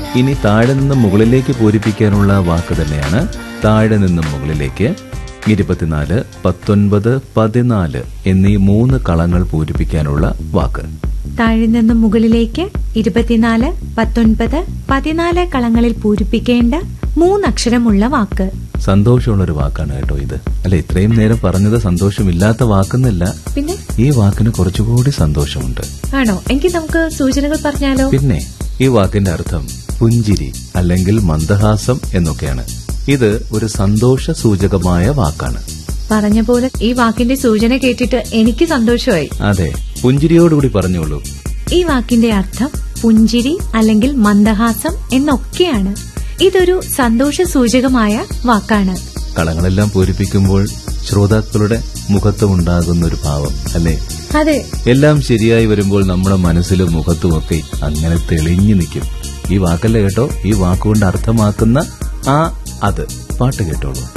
ഇനി താഴെ നിന്ന് മുകളിലേക്ക് പൂരിപ്പിക്കാനുള്ള വാക്ക് തന്നെയാണ് താഴെ നിന്നും മുകളിലേക്ക് ഇരുപത്തിനാല് പത്തൊൻപത് പതിനാല് എന്നീ മൂന്ന് കളങ്ങൾ പൂരിപ്പിക്കാനുള്ള വാക്ക് താഴെ നിന്നും മുകളിലേക്ക് ഇരുപത്തിനാല് പത്തൊൻപത് പതിനാല് കളങ്ങളിൽ പൂരിപ്പിക്കേണ്ട മൂന്നക്ഷരമുള്ള വാക്ക് സന്തോഷമുള്ളൊരു വാക്കാണ് കേട്ടോ ഇത് അല്ല ഇത്രയും നേരം പറഞ്ഞത് സന്തോഷമില്ലാത്ത വാക്കെന്നല്ല പിന്നെ ഈ വാക്കിന് കുറച്ചുകൂടി സന്തോഷമുണ്ട് ആണോ എങ്കിൽ നമുക്ക് സൂചനകൾ പറഞ്ഞാലോ പിന്നെ ഈ വാക്കിന്റെ അർത്ഥം പുഞ്ചിരി അല്ലെങ്കിൽ മന്ദഹാസം എന്നൊക്കെയാണ് ഇത് ഒരു സന്തോഷ സൂചകമായ വാക്കാണ് പറഞ്ഞ പോലെ ഈ വാക്കിന്റെ സൂചന കേട്ടിട്ട് എനിക്ക് സന്തോഷമായി അതെ പുഞ്ചിരിയോടുകൂടി പറഞ്ഞോളൂ ഈ വാക്കിന്റെ അർത്ഥം പുഞ്ചിരി അല്ലെങ്കിൽ മന്ദഹാസം എന്നൊക്കെയാണ് ഇതൊരു സന്തോഷ സൂചകമായ വാക്കാണ് കളങ്ങളെല്ലാം പൂരിപ്പിക്കുമ്പോൾ ശ്രോതാക്കളുടെ മുഖത്തുമുണ്ടാകുന്ന ഒരു ഭാവം അല്ലേ അതെ എല്ലാം ശരിയായി വരുമ്പോൾ നമ്മുടെ മനസ്സിലും മുഖത്തുമൊക്കെ അങ്ങനെ തെളിഞ്ഞു നിൽക്കും ഈ വാക്കല്ലേ കേട്ടോ ഈ വാക്കുകൊണ്ട് അർത്ഥമാക്കുന്ന ആ അത് പാട്ട് കേട്ടോളൂ